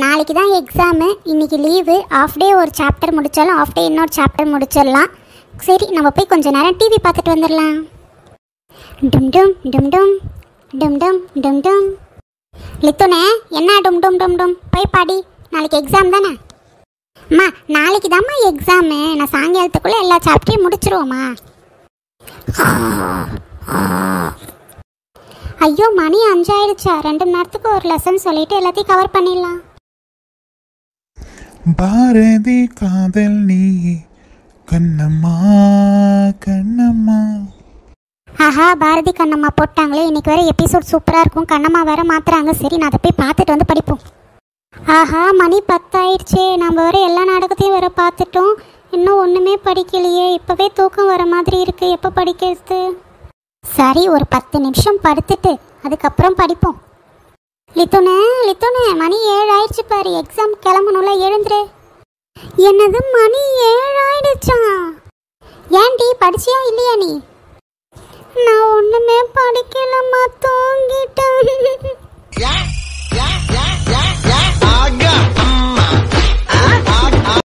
நாளைக்கு தான் எக்ஸாமு இன்னைக்கு லீவு ஆஃப் டே ஒரு சாப்டர் முடிச்சாலும் ஆஃப் டே இன்னொரு சாப்டர் முடிச்சிடலாம் சரி நம்ம போய் கொஞ்ச நேரம் டிவி பார்த்துட்டு வந்துடலாம் டும் டும் டும் டும் டும் டும் டும் டும் லித்துனே என்ன டும் டும் டும் டும் போய் பாடி நாளைக்கு எக்ஸாம் தானே அம்மா நாளைக்கு தாம்மா எக்ஸாமு நான் சாயங்காலத்துக்குள்ளே எல்லா சாப்டரையும் முடிச்சிருவோம்மா ஐயோ மணி அஞ்சாயிடுச்சா ரெண்டு மணி நேரத்துக்கு ஒரு லெசன் சொல்லிட்டு எல்லாத்தையும் கவர் பண்ணிடலாம் பாரதி காதல் நீ கண்ணம்மா கண்ணம்மா ஆஹா பாரதி கண்ணம்மா போட்டாங்களே இன்னைக்கு வேற எபிசோட் சூப்பராக இருக்கும் கண்ணம்மா வேற மாத்துறாங்க சரி நான் அதை போய் பார்த்துட்டு வந்து படிப்போம் ஆஹா மணி பத்தாயிடுச்சே நம்ம வேற எல்லா நாடகத்தையும் வேற பார்த்துட்டோம் இன்னும் ஒன்றுமே படிக்கலையே இப்போவே தூக்கம் வர மாதிரி இருக்கு எப்போ படிக்கிறது சரி ஒரு பத்து நிமிஷம் படுத்துட்டு அதுக்கப்புறம் படிப்போம் லித்துனே லித்துனே மணி ஏழு ஆயிடுச்சு பாரு எக்ஸாம் கிளம்பணும்ல எழுந்துரு என்னது மணி ஏழு ஆயிடுச்சா ஏன்டி படிச்சியா இல்லையா நீ நான் ஒண்ணுமே படிக்கலம்மா தூங்கிட்டேன்